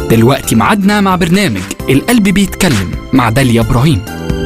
دلوقتي معادنا مع برنامج القلب بيتكلم مع داليا إبراهيم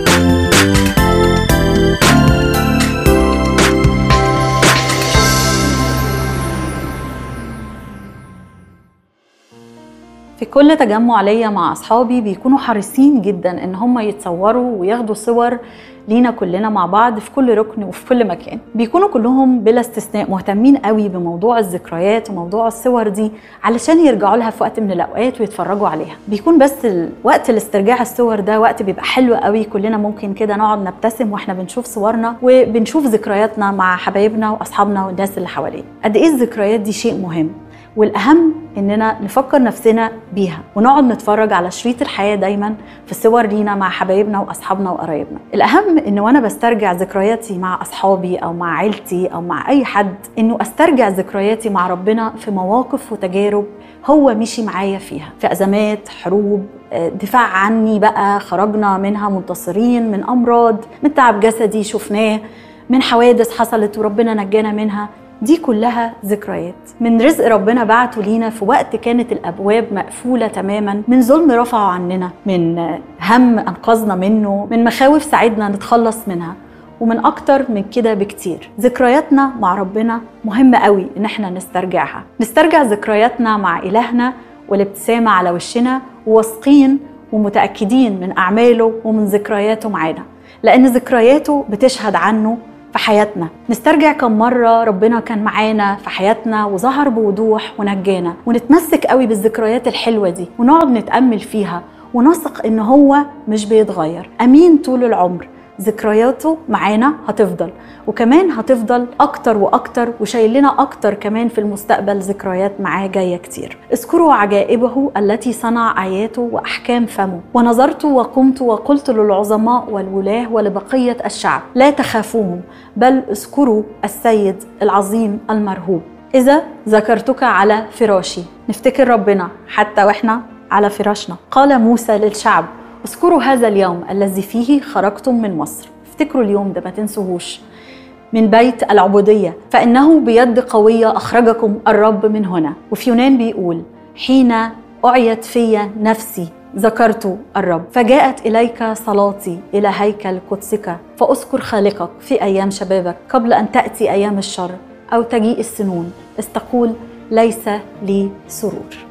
في كل تجمع ليا مع اصحابي بيكونوا حريصين جدا ان هم يتصوروا وياخدوا صور لينا كلنا مع بعض في كل ركن وفي كل مكان بيكونوا كلهم بلا استثناء مهتمين قوي بموضوع الذكريات وموضوع الصور دي علشان يرجعوا لها في وقت من الاوقات ويتفرجوا عليها بيكون بس ال- وقت الاسترجاع الصور ده وقت بيبقى حلو قوي كلنا ممكن كده نقعد نبتسم واحنا بنشوف صورنا وبنشوف ذكرياتنا مع حبايبنا واصحابنا والناس اللي حوالينا قد ايه الذكريات دي شيء مهم والاهم اننا نفكر نفسنا بيها ونقعد نتفرج على شريط الحياه دايما في صور لينا مع حبايبنا واصحابنا وقرايبنا الاهم ان وانا بسترجع ذكرياتي مع اصحابي او مع عيلتي او مع اي حد انه استرجع ذكرياتي مع ربنا في مواقف وتجارب هو مشي معايا فيها في ازمات حروب آه، دفاع عني بقى خرجنا منها منتصرين من امراض من تعب جسدي شفناه من حوادث حصلت وربنا نجانا منها دي كلها ذكريات من رزق ربنا بعته لينا في وقت كانت الابواب مقفوله تماما من ظلم رفعه عننا من هم انقذنا منه من مخاوف ساعدنا نتخلص منها ومن اكتر من كده بكتير ذكرياتنا مع ربنا مهمه قوي ان احنا نسترجعها نسترجع ذكرياتنا مع الهنا والابتسامه على وشنا وواثقين ومتاكدين من اعماله ومن ذكرياته معانا لان ذكرياته بتشهد عنه في حياتنا نسترجع كم مرة ربنا كان معانا في حياتنا وظهر بوضوح ونجانا ونتمسك قوي بالذكريات الحلوة دي ونقعد نتأمل فيها ونثق إن هو مش بيتغير أمين طول العمر ذكرياته معانا هتفضل وكمان هتفضل أكتر وأكتر وشايل لنا أكتر كمان في المستقبل ذكريات معاه جاية كتير اذكروا عجائبه التي صنع آياته وأحكام فمه ونظرت وقمت وقلت للعظماء والولاة ولبقية الشعب لا تخافوهم بل اذكروا السيد العظيم المرهوب إذا ذكرتك على فراشي نفتكر ربنا حتى وإحنا على فراشنا قال موسى للشعب اذكروا هذا اليوم الذي فيه خرجتم من مصر افتكروا اليوم ده ما تنسوهوش من بيت العبودية فإنه بيد قوية أخرجكم الرب من هنا وفي يونان بيقول حين أعيت في نفسي ذكرت الرب فجاءت إليك صلاتي إلى هيكل قدسك فأذكر خالقك في أيام شبابك قبل أن تأتي أيام الشر أو تجيء السنون استقول ليس لي سرور